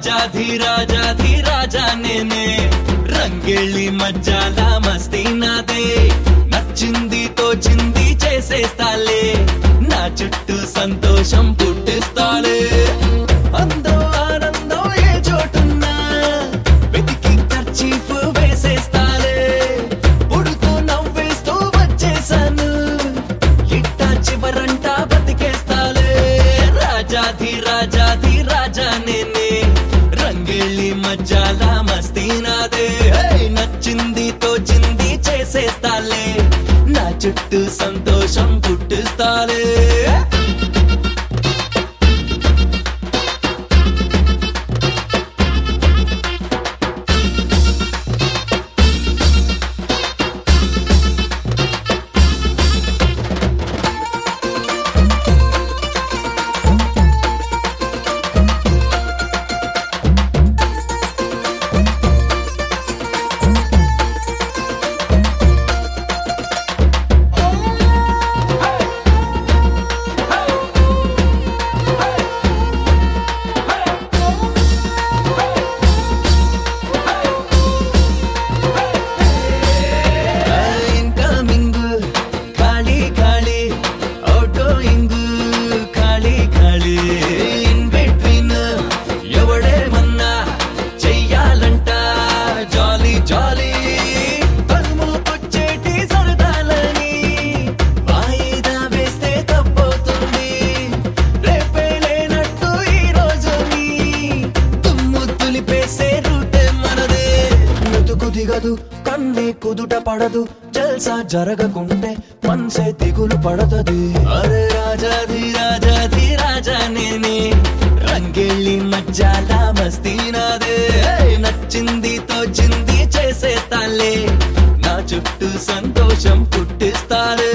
రాజాధి రాజాధి రాజా నేనే రంగెళ్ళి మజ్జాల మస్తీ నాదే నచ్చింది తోచింది చేసేస్తాలే నా చుట్టూ సంతోషం పుట్టిస్తాలే అందో ఆనందం ఏ చోటున్నా వెతికి ఖర్చీఫ్ వేసేస్తాలే పుడుతూ నవ్వేస్తూ వచ్చేసాను ఇట్టా చివరంటా బతికేస్తాలే రాజాధి రాజాధి రాజా నేనే రంగెళ్ళి మజ్జాల మస్తీ నాదే హే! నచ్చింది తోచింది చేసేస్తాలే నా చుట్టూ సంతోషం పుట్టిస్తాలే ఇన్కమింగ్ ఖాళీ ఖాళీ అవుటోయింగ్ ఖాళీ ఖాళీ ఇన్ బిట్వీన్ ఎవడేమన్నా చెయ్యాలంట జాలీ జాలీ తలుముకొచ్చేటి సరదాలని వాయిదా వేస్తే తప్పవుతుంది రేపే లేనట్టు ఈ రోజుని తుమ్ము తులిపేసే రూటే మనదే మెతుకు దిగదు కన్నే కుదుట పడదు జల్సా జరగకుంటే మనసే దిగులు పడతది అరే రాజాది రాజాది రాజా నేనే రంగెళ్ళి మజ్జాల మస్తీ నాదే ఏయ్, నచ్చింది తోచింది చేసేస్తాలే నా చుట్టూ సంతోషం పుట్టిస్తాలే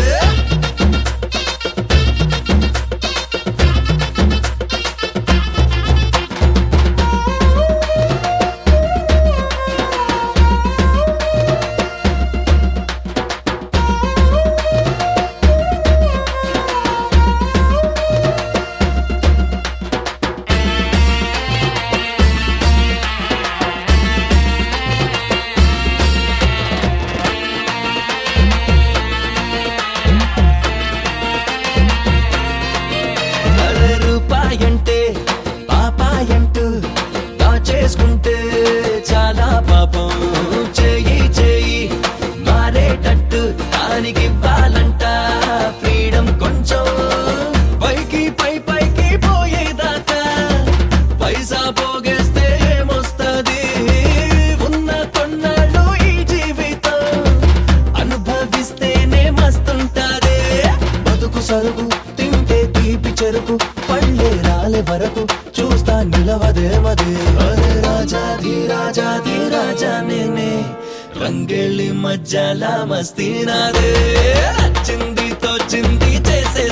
అరే రూపాయంటే పాపాయంటూ దాచేసుకుంటే చాలా పాపం చేయి చేయి మారేటట్టు దానికి ఇవ్వాలంట ఫ్రీడమ్ కొంచెం పైకి పై పైకి పోయేదాకా పైసా పోగేస్తే ఏమొస్తది ఉన్న కొన్నాళ్ళు ఈ జీవితం అనుభవిస్తేనే మస్తుంటాదే బతుకు సరుకు తింటే తీపి చెరుకు పళ్ళే రాలే వరకు చూస్తా నిలవదేమదే అరే రాజాది రాజాది రాజా నేనే రంగెళ్ళి మజ్జాల మస్తీ నాదే నచ్చింది తోచింది చేసే